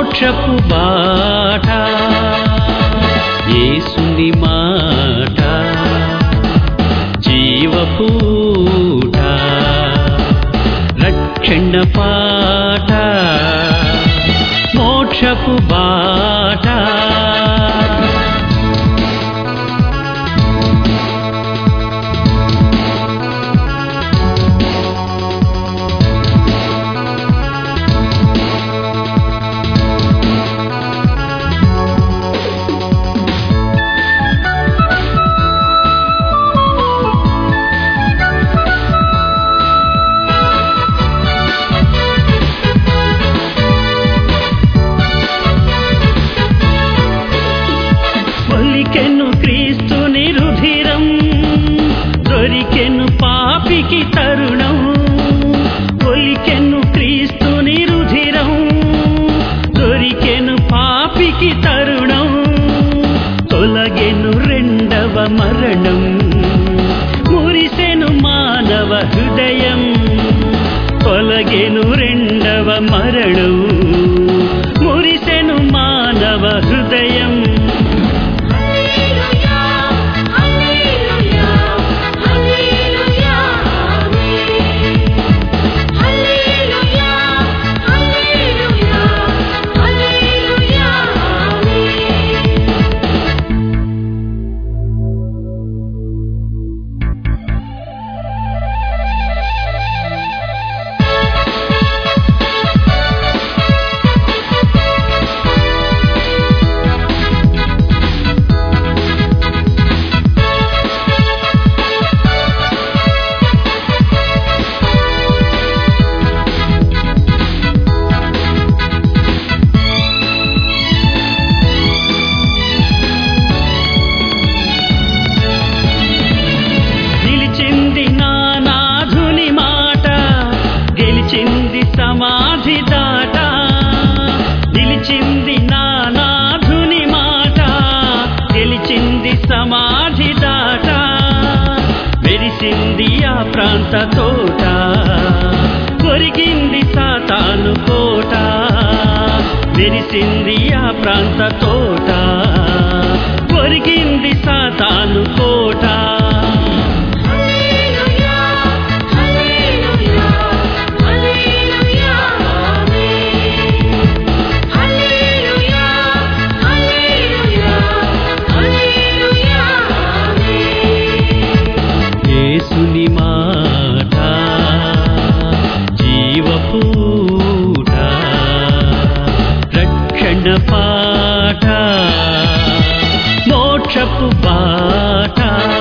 మోక్షపు బాట యేసుని మాట జీవపూట రక్షణ పాట మోక్షపు బాట ఒలికెను క్రీస్తుని రుధిరం దొరికెను పాపికి తరుణం ఒలికెను క్రీస్తుని రుధిరం దొరికెను పాపికి తరుణం తొలగెను రెండవ మరణం మురిసెను మానవ హృదయం తొలగెను రెండవ మరణం మురిసెను మానవ హృదయం హల్లెలూయా హల్లెలూయా హల్లెలూయా హల్లెలూయా హల్లెలూయా హల్లెలూయా నిలిచింది నా నాథుని మాట గెలిచింది సమాధి దాట నిలిచింది నా నాథుని మాట గెలిచింది సమాధి దాట మెరిసింది ఆ ప్రాంత తోట కొరిగింది సాతాను కోట మెరిసింది ఆ ప్రాంత తోట కొరిగింది సాతాను కోట హల్లెలూయా హల్లెలూయా హల్లెలూయా హల్లెలూయా హల్లెలూయా హల్లెలూయా యేసుని మాట జీవపూట రక్షణ పాట మోక్షపు బాట